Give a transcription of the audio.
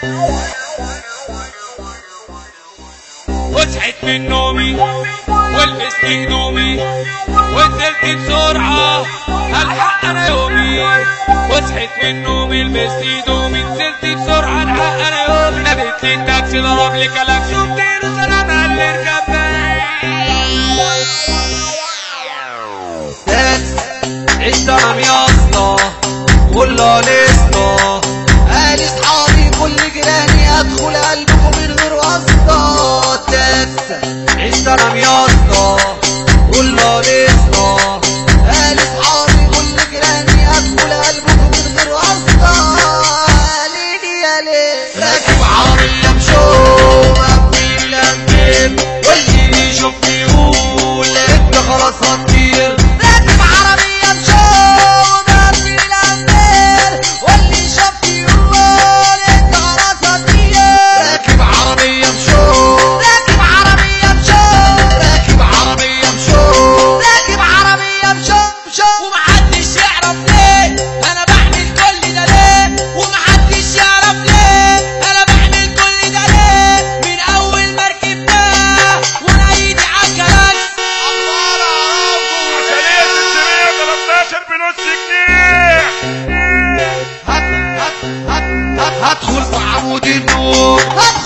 وصحيت من نومي ولبست هدومي ونزلت بسرعة الحق انا يومي وصحيت من نومي لبست هدومي نزلت بسرعة الحق انا يومي نبت لي التاكسي ضرب لي كلاكس وكتير سلام على اللي ركب عشت انا يا اسطى والله لسه قال اصحابي كل جيراني ادخل قلبكم من غير واسطة تاتا عشت انا يا اسطى والله لسه قال اصحابي كل جيراني ادخل قلبكم من غير واسطة ليلي يا ليل راكب عربية بشوق ابني اللمبيب واللي يشوفني يقول انت خلاص هتطير راكب عربية بشوق ابني اللمبيب واللي شافني يقول انت خلاص هتطير راكب عربية بشوق راكب عربية بشوق راكب عربية بشوق راكب عربية بشوق بشوق ومحدش يعرف ليه انا بعمل كل ده ليه ومحدش يعرف ليه انا بعمل كل ده ليه من اول ما ركبتها وانا ايدي عالكلاكس عشان هي 613 بنص جنيه هت هت هت هت هدخل في عمود النور